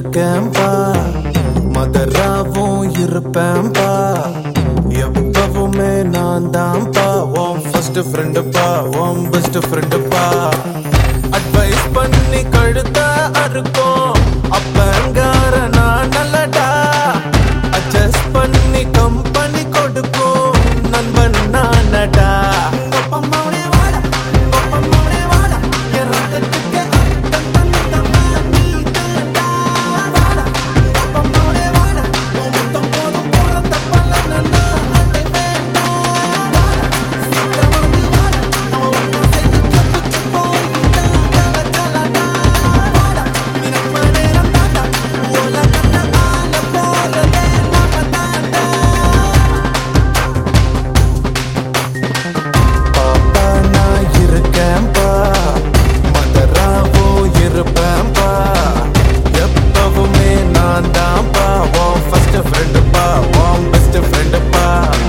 இருக்கேன்பா மதராவும் இருப்பேன்பா எப்பவுமே நான் தான்ப்பா உன் ஃபர்ஸ்ட் ஃப்ரெண்டுப்பா உன் பெஸ்ட் ஃப்ரெண்டுப்பா அட்வைஸ் பண்ணி கழுத்த அறுக்கும் அப்பங்கார நான் நல்லடா அட்ஜஸ்ட் பண்ணி கம்பெனி கொடுக்கும் நண்பன் நானடா பாப்பா நான் இருக்கேன்பா மதராவோ இருப்பேன்பா எப்பவுமே நான் தான்ப்பா உன் ஃபர்ஸ்ட் ஃப்ரெண்டுப்பா உன் பெஸ்ட் ஃப்ரெண்டுப்பா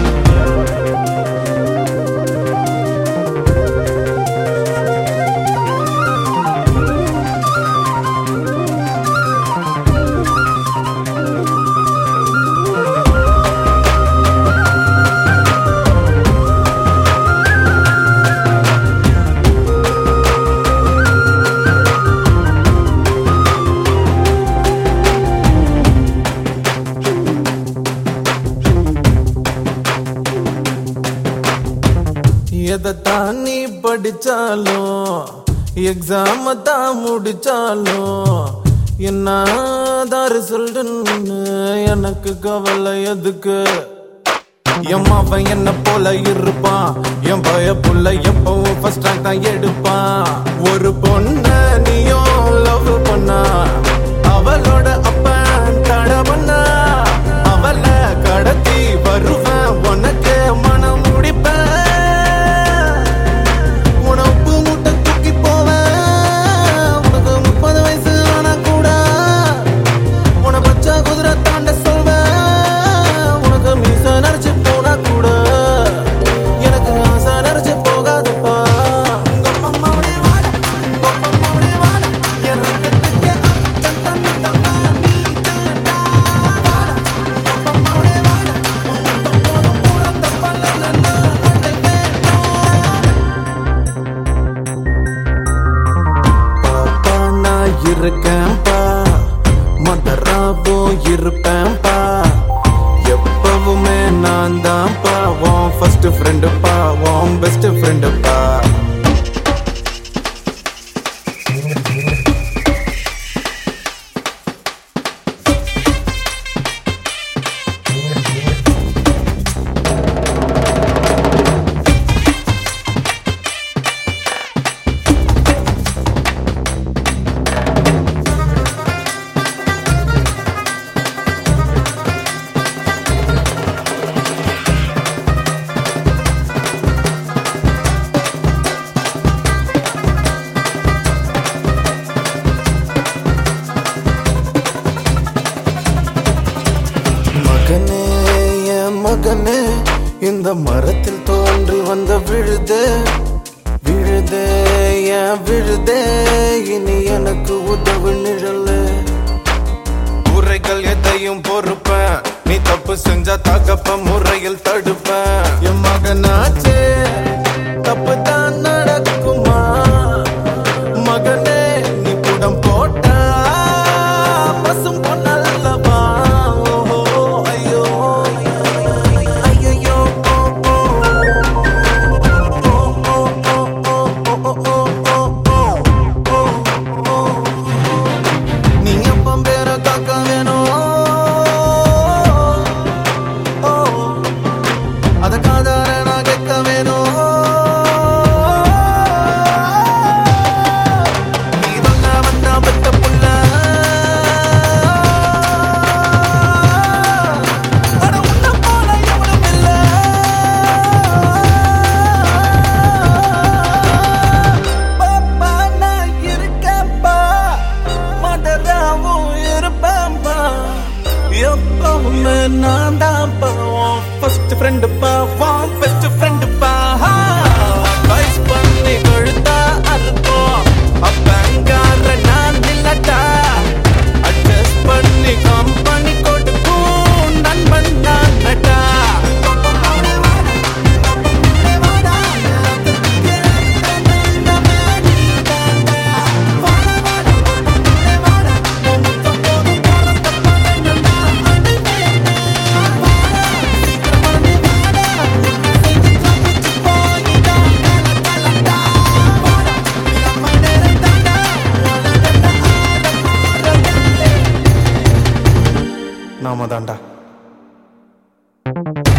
எதை தான் நீ படிச்சாலும் எக்ஸாம தான் முடிச்சாலும் என்னதான் ரிசல்ட்னு எனக்கு கவலை எதுக்கு என் மாவன் என்ன போல இருப்பான் என் பய புள்ள எப்பவும் ஃபர்ஸ்ட் ரேங்க் தான் எடுப்பான் ஒரு பொண்ண நீயும் லவ் பண்ணா அவளோட அப்பன் தட பண்ணா அவளை கடத்தி வருவேன் உனக்கு மனம் முடிப்பேன் உனக்கு முட்டை தூக்கி போவேன் உனக்கு முப்பது வயசு ஆனா கூட உன பச்சை குதிரை தாண்ட சொல்வேன் உனக்கு மீச நரைச்சு போனா கூட எனக்கு ஆசை நரைச்சு போகாதுப்பா உங்க அம்மாவுடைய வாட, உங்க அம்மாவுடைய வாட, என் ரத்தத்துக்கு அர்த்தம் தந்தவா நீ தான்டா. வாட, உங்க அம்மாவுடைய வாட, உன் முத்தம் போதும் பூரத்த பல்லலன்னா அண்டை பாப்பா நான் இருக்கேன்பா மதராவோ இருப்பேன்பா எப்பவுமே நான் தான்ப்பா உன் ஃபர்ஸ்ட் ஃப்ரெண்டுப்பா உன் பெஸ்ட் ஃப்ரெண்டுப்பா மகனே என் மகனே இந்த மரத்தில் தோன்றி வந்த விழுதே விழுதே என் விழுதே இனி எனக்கு உதவு நிழலே குறைகள் எதையும் பொறுப்பேன் நீ தப்பு செஞ்சா தகப்ப முறையில் தடுப்பேன் என் மகனாச்சே தப்பு தான் நடக்குமா மகனே நீ புடம் போட்டா பசும் பொன்னல்லவா ஓஹோ ஐயோ ஐயோ ஓ ஓ ஓ ஓ ஓ ஓ ஓ நீ அப்பம் பேர காக்க வேணும் ஓ, அத காதார நான் கேட்க வேணும் நீ சொல்ல வந்தா பெத்த புள்ள அட உன்னை போல எவனும் இல்ல. பாப்பா, நான் இருக்கேன்பா. மதராவும் இருப்பேன்பா. எப்பவுமே நான் தான்ப்பா உன் ஃபர்ஸ்ட் ஃப்ரெண்டுப்பா உன் பெஸ்ட் ஃப்ரெண்டுப்பா அட்வைஸ் பண்ணி கழுத்தா அறுப்போம் அப்பங்கார நான் இல்லட்டா அட்ஜஸ்ட் நாம தாண்டா